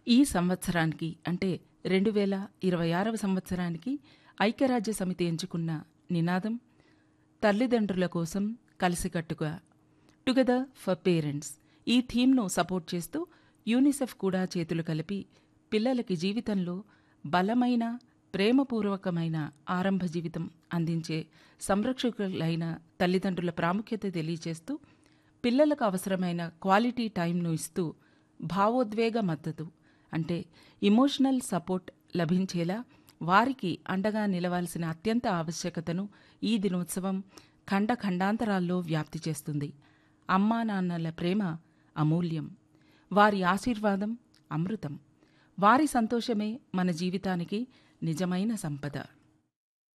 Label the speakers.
Speaker 1: ఈ సంవత్సరానికి అంటే రెండు వేల ఇరవై ఆరవ సంవత్సరానికి ఐక్యరాజ్య సమితి ఎంచుకున్న నినాదం తల్లిదండ్రుల కోసం కలిసికట్టుగా టుగెదర్ ఫర్ పేరెంట్స్ ఈ థీమ్ను సపోర్ట్ చేస్తూ యూనిసెఫ్ కూడా చేతులు కలిపి పిల్లలకి జీవితంలో బలమైన ప్రేమపూర్వకమైన ఆరంభ జీవితం అందించే సంరక్షకులైన తల్లిదండ్రుల ప్రాముఖ్యత తెలియచేస్తూ పిల్లలకు అవసరమైన క్వాలిటీ టైంను ఇస్తూ భావోద్వేగ మద్దతు అంటే ఇమోషనల్ సపోర్ట్ లభించేలా వారికి అండగా నిలవాల్సిన అత్యంత ఆవశ్యకతను ఈ దినోత్సవం ఖండ ఖండాంతరాల్లో వ్యాప్తి చేస్తుంది అమ్మా నాన్నల ప్రేమ అమూల్యం వారి ఆశీర్వాదం అమృతం వారి సంతోషమే మన జీవితానికి నిజమైన సంపద